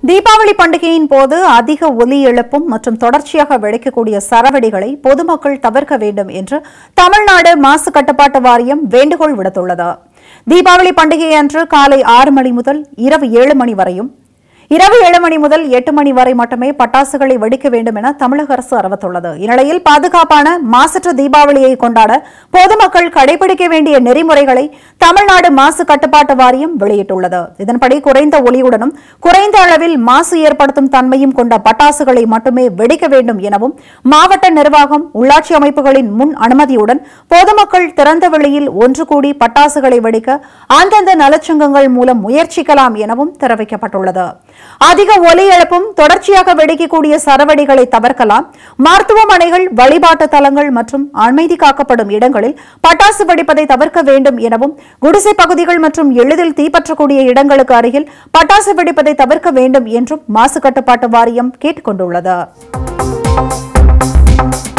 தீபாவளி பண்டிகையின் போது அதிக ஒலி எழுப்பும் மற்றும் தொடர்ச்சியாக வெடிக்கக்கூடிய சரவெடிகளை பொதுமக்கள் தவிர்க்க வேண்டும் என்று தமிழ்நாடு மாசு கட்டுப்பாட்டு வாரியம் வேண்டுகோள் விடுத்துள்ளது தீபாவளி பண்டிகை அன்று காலை ஆறு மணி முதல் இரவு ஏழு மணி வரையும் இரவு ஏழு மணி முதல் எட்டு மணி வரை மட்டுமே பட்டாசுகளை வெடிக்க வேண்டும் என தமிழக அரசு அறிவித்துள்ளது இந்நிலையில் பாதுகாப்பான மாசற்ற தீபாவளியை கொண்டாட பொதுமக்கள் கடைபிடிக்க வேண்டிய நெறிமுறைகளை தமிழ்நாடு மாசு கட்டுப்பாட்டு வாரியம் வெளியிட்டுள்ளது இதன்படி குறைந்த ஒலியுடனும் குறைந்த அளவில் மாசு ஏற்படுத்தும் தன்மையும் கொண்ட பட்டாசுகளை மட்டுமே வெடிக்க வேண்டும் எனவும் மாவட்ட நிர்வாகம் உள்ளாட்சி அமைப்புகளின் முன் அனுமதியுடன் பொதுமக்கள் திறந்த வெளியில் ஒன்று கூடி பட்டாசுகளை வெடிக்க அந்தந்த நலச்சங்கங்கள் மூலம் முயற்சிக்கலாம் எனவும் தெரிவிக்கப்பட்டுள்ளது அதிக ஒலி எழுப்பும் தொடர்ச்சியாக வெடிக்கக்கூடிய சரவெடிகளை தவிர்க்கலாம் மருத்துவமனைகள் வழிபாட்டு தலங்கள் மற்றும் அமைதி காக்கப்படும் இடங்களில் பட்டாசு வெடிப்பதை தவிர்க்க வேண்டும் எனவும் குடிசை பகுதிகள் மற்றும் எளிதில் தீப்பற்றக்கூடிய இடங்களுக்கு அருகில் பட்டாசு வெடிப்பதை தவிர்க்க வேண்டும் என்றும் மாசு கட்டுப்பாட்டு வாரியம் கேட்டுக் கொண்டுள்ளது